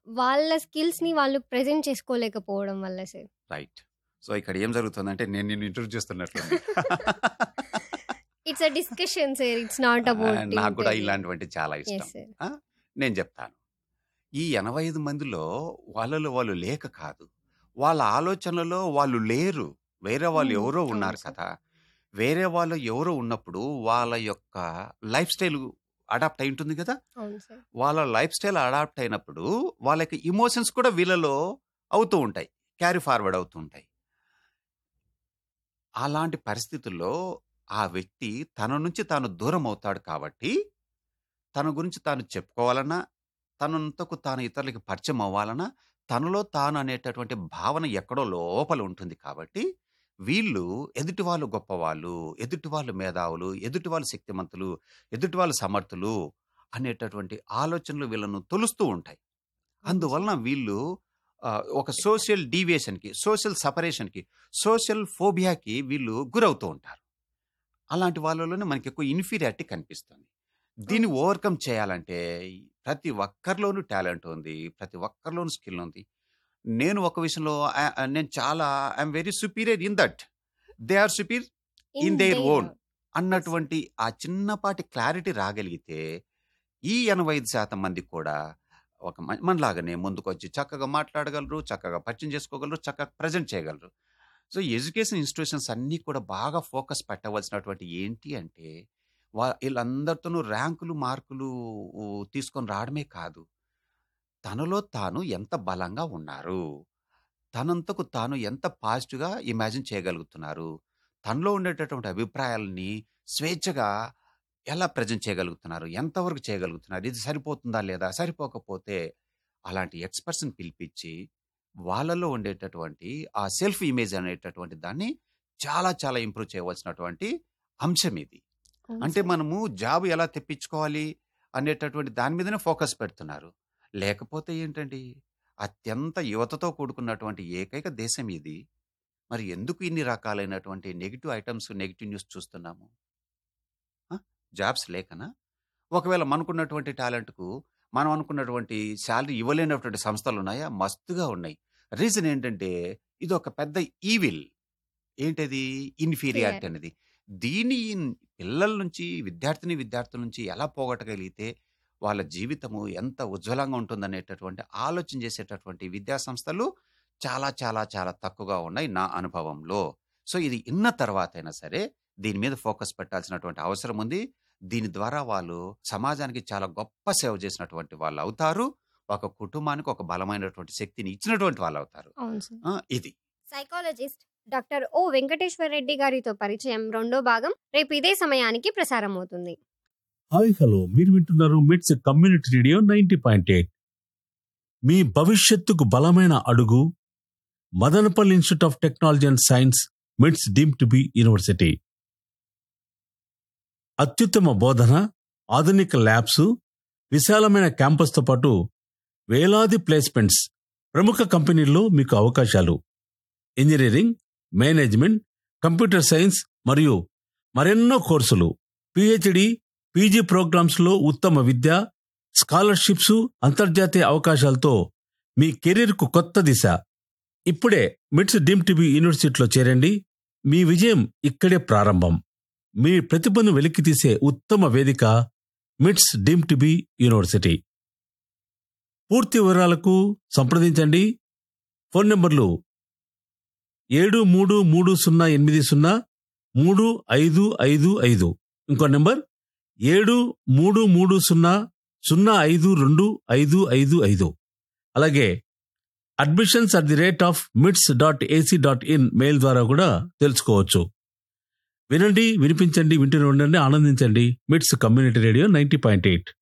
వాళ్ళ స్కిల్స్‌ని వాళ్ళు ప్రెజెంట్ చేసుకోలేకపోవడం వల్ల సార్. రైట్. సో, ఇక్కడ ఏం జరుగుతుందంటే నేను నిన్ను ఇంట్రొడ్యూస్ చేస్తున్నట్లుంది. It's a discussion sir. It's not ah! About నాకు కూడా ఇంటర్వ్యూ. ఇలాంటివంటే చాలా ఇష్టం. Yes sir. ఆ! నేను చెప్తాను. ఈ 85 మందిలో వాళ్ళలో వాళ్ళు లేక కాదు. వాళ్ళ ఆలోచనలో వాళ్ళు లేరు. వేరే వాళ్ళు హ్మ్. ఎవరో అవును ఉన్నారు సార్. కదా! వేరే వాళ్ళు ఎవరో ఉన్నప్పుడు వాళ్ళ యొక్క లైఫ్ స్టైల్ అడాప్ట్ అయి ఉంటుంది కదా! అవును సార్. వాళ్ళ లైఫ్ స్టైల్ అడాప్ట్ అయినప్పుడు వాళ్ళకి ఎమోషన్స్ కూడా వీళ్ళలో అవుతూ ఉంటాయి. క్యారీ ఫార్వర్డ్ అవుతూ ఉంటాయి. అలాంటి పరిస్థితుల్లో ఆ వ్యక్తి తన నుంచి తాను దూరం అవుతాడు కాబట్టి, తన గురించి తాను చెప్పుకోవాలన్నా, తనంతకు తాను ఇతరులకి పరిచయం అవ్వాలన్నా, తనలో తాను అనేటటువంటి భావన ఎక్కడో లోపల ఉంటుంది కాబట్టి, వీళ్ళు ఎదుటి వాళ్ళు గొప్పవాళ్ళు, ఎదుటి వాళ్ళు మేధావులు, ఎదుటి వాళ్ళు శక్తిమంతులు, ఎదుటి వాళ్ళు సమర్థులు అనేటటువంటి ఆలోచనలు వీళ్ళను తొలుస్తూ ఉంటాయి. అవును సార్. అందువలన వీళ్ళు ఆహ్, ఒక సోషల్ డీవియేషన్‌కి, సోషల్ సెపరేషన్‌కి, సోషల్ ఫోబియాకి వీళ్ళు గురవుతూ ఉంటారు. అలాంటి వాళ్ళలోనే మనకెక్కువ ఇన్ఫీరియారిటీ కనిపిస్తుంది. దీన్ని అవును సార్. ఓవర్‌కమ్ చేయాలంటే ప్రతి ఒక్కరిలోనూ టాలెంట్ ఉంది. ప్రతి ఒక్కరిలోనూ స్కిల్ ఉంది. నేను ఒక విషయంలో ఆహ్, ఆహ్, నేను చాలా I am very superior in that. They are superior in in their their own yes sir. అన్నటువంటి ఆ చిన్నపాటి క్లారిటీ రాగలిగితే, ఈ 85% మంది కూడా ఒక మ మనలాగానే ముందుకొచ్చి చక్కగా మాట్లాడగలరు, చక్కగా పరిచయం చేసుకోగలరు, చక్కగా ప్రెజెంట్ చేయగలరు. సో, ఎడ్యుకేషన్ ఇన్‌స్టిట్యూషన్స్ అన్నీ కూడా బాగా ఫోకస్ పెట్టవలసినటువంటి ఏంటి అంటే, వా ఈళ్ళందరితోనూ ర్యాంకులు, మార్కులు తీసుకొని రావడమే కాదు. తనలో తాను ఎంత బలంగా ఉన్నారు. తనంతకు తాను ఎంత పాజిటివ్‌గా ఇమాజిన్ చేయగలుగుతున్నారు. తనలో ఉండేటటువంటి అభిప్రాయాలని స్వేచ్ఛగా ఎలా ప్రెజెంట్ చేయగలుగుతున్నారు. ఎంతవరకు చేయగలుగుతున్నారు. ఇది సరిపోతుందా లేదా? సరిపోకపోతే అలాంటి ఎక్స్‌పర్ట్స్‌ని పిలిపిచ్చి, వాళ్ళలో ఉండేటటువంటి ఆ సెల్ఫ్ ఇమేజ్ అనేటటువంటి దాన్ని చాలా చాలా ఇంప్రూవ్ చేయవలసినటువంటి అంశం ఇది. అవును అంటే సార్. మనము జాబ్ ఎలా తెప్పించుకోవాలి అనేటటువంటి దాని మీదనే ఫోకస్ పెడుతున్నారు. లేకపోతే ఏంటండి, అత్యంత యువతతో కూడుకున్నటువంటి ఏకైక దేశం ఇది. మరి ఎందుకు ఇన్ని రకాలైనటువంటి నెగెటివ్ ఐటెమ్స్, నెగెటివ్ న్యూస్ చూస్తున్నాము? ఆ! జాబ్స్ లేకనా? ఒకవేళ మనకున్నటువంటి టాలెంట్‌కు మనం అనుకున్నటువంటి సాలరీ ఇవ్వలేనటువంటి సంస్థలున్నాయా? మస్తుగా ఉన్నాయి. రీజన్ ఏంటంటే, ఇదొక పెద్ద ఈవిల్. ఏంటది? Inferiority fear. అనేది. దీన్ని పిల్లల నుంచి, విద్యార్థిని, విద్యార్థుల నుంచి ఎలా పోగొట్టగలిగితే, వాళ్ళ జీవితము ఎంత ఉజ్వలంగా ఉంటుందనేటటువంటి ఆలోచన చేసేటటువంటి విద్యా సంస్థలు చాలా చాలా చాలా తక్కువగా ఉన్నాయి నా అనుభవంలో. సో, ఇది ఇన్న తర్వాతైనా సరే, దీని మీద ఫోకస్ పెట్టాల్సినటువంటి అవసరం ఉంది. దీని ద్వారా వాళ్ళు సమాజానికి చాలా గొప్ప సేవ చేసినటువంటి వాళ్ళవుతారు. ఒక కుటుంబానికి ఒక బలమైనటువంటి శక్తిని ఇచ్చినటువంటి వాళ్ళవుతారు. అవును సార్. ఆ! ఇది. Psychologist doctor O. Venkateswara Reddy గారితో పరిచయం రెండో భాగం రేపు ఇదే సమయానికి ప్రసారమవుతుంది. హాయ్ హలో మీరు వింటున్నారు MITS community radio ninety point eight మీ భవిష్యత్తుకు బలమైన అడుగు Madanapalle institute of technology and science MITS deem to be university అత్యుత్తమ బోధన ఆధునిక ల్యాబ్స్ విశాలమైన క్యాంపస్తో పాటు వేలాది ప్లేస్మెంట్స్ ప్రముఖ కంపెనీల్లో మీకు అవకాశాలు ఇంజనీరింగ్ మేనేజ్మెంట్ కంప్యూటర్ సైన్స్ మరియు మరెన్నో కోర్సులు పిహెచ్డి పీజీ ప్రోగ్రామ్స్లో ఉత్తమ విద్య స్కాలర్షిప్స్ అంతర్జాతీయ అవకాశాలతో మీ కెరీర్కు కొత్త దిశ ఇప్పుడే మిట్స్ డీమ్ టీవీ యూనివర్సిటీలో చేరండి మీ విజయం ఇక్కడే ప్రారంభం మీ ప్రతిభను వెలికితీసే ఉత్తమ వేదిక మిట్స్ డీమ్ టీవీ యూనివర్సిటీ పూర్తి వివరాలకు సంప్రదించండి ఫోన్ నంబర్లు ఏడు మూడు మూడు సున్నా ఎనిమిది సున్నా మూడు ఐదు ఐదు ఐదు ఇంకో నెంబర్ ఏడు మూడు మూడు సున్నా సున్నా ఐదు రెండు ఐదు ఐదు ఐదు అలాగే admissions at the rate of MITS dot AC dot in mail ద్వారా కూడా తెలుసుకోవచ్చు వినండి వినిపించండి వింటూనే ఉండండి ఆనందించండి MITS community radio ninety point eight